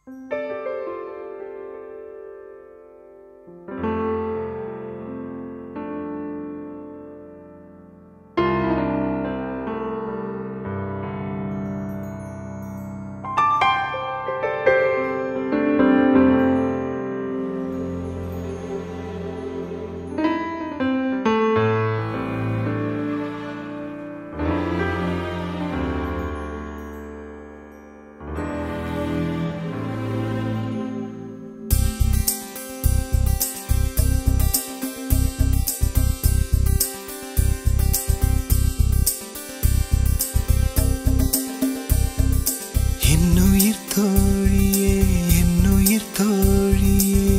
என்னுயிர் தோழியே என்னுயிர் தோழியே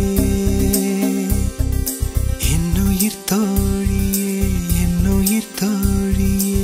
என்னுயிர் தோழியே என்னுயிர் தோழியே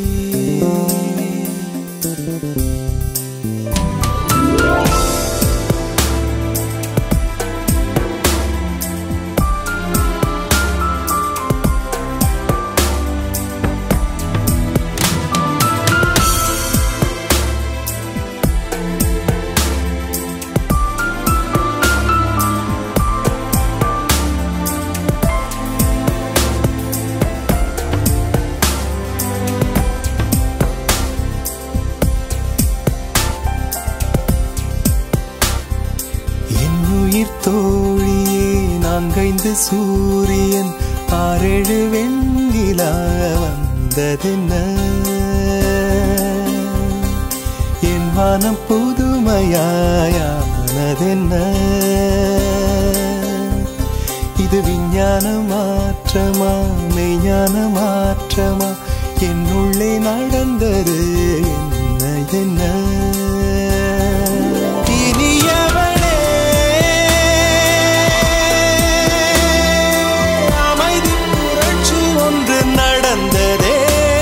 என்னுயிர் தோழியே நான்கைந்து சூரியன் ஆறேழு வெண்ணிலா வந்ததென்ன என் வானம் புதுமையாயானதென்ன இது விஞ்ஞான மாற்றமா மெய்ஞான மாற்றமா என்னுள்ளே நடந்தது என்ன என்ன இனியவளே அமைதி புரட்சி ஒன்று நடந்ததே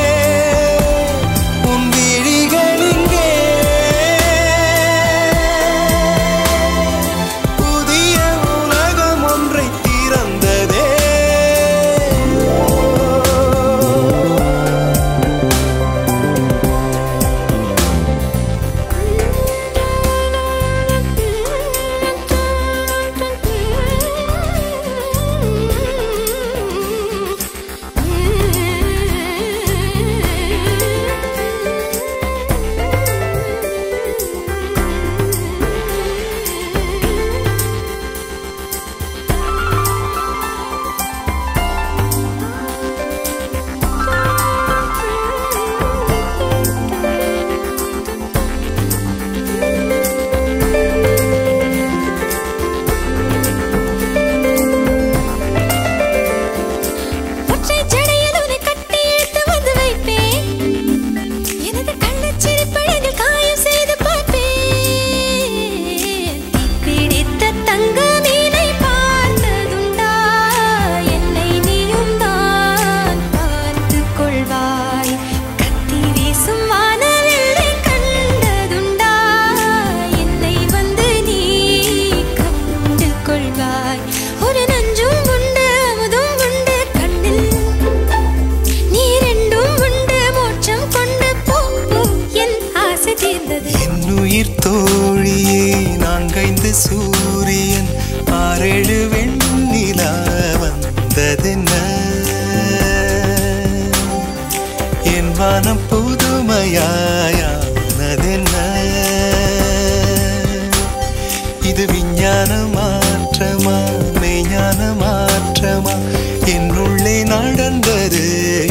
உன் விழிகளிங்கே புதிய உலகம் ஒன்றை திறந்ததே ஒற்றைச் ஜடையில் உன்னை கட்டி இழுத்து வந்து வைப்பேன். எனது கள்ளச் சிரிப்பழகில் காயம் செய்து பார்ப்பேன். தீப்பிடித்த தங்க மீனை பார்த்ததுண்டா? என்னை நீயும் தான் பார்த்துக் கொள்வாய். கத்தி வீசும் வானவில்லை கண்டதுண்டா? என்னை வந்து நீ கண்டு கொள்வாய். ஒரு நஞ்சும் உண்டு அமுதும் உண்டு கண்ணில் நீ ரெண்டும் உண்டு மோட்சம் கொண்டு போ போ, என் ஆசை தீர்ந்தது என்னுயிர் தோழியே நான்கைந்து சூரியன் ஆறேழு வெண்ணிலா வந்ததென்ன என் வானம் புதுமையாயானதென்ன இது விஞ்ஞான மாற்றமா மெய்ஞான மாற்றமா என்னுள்ளே நடந்தது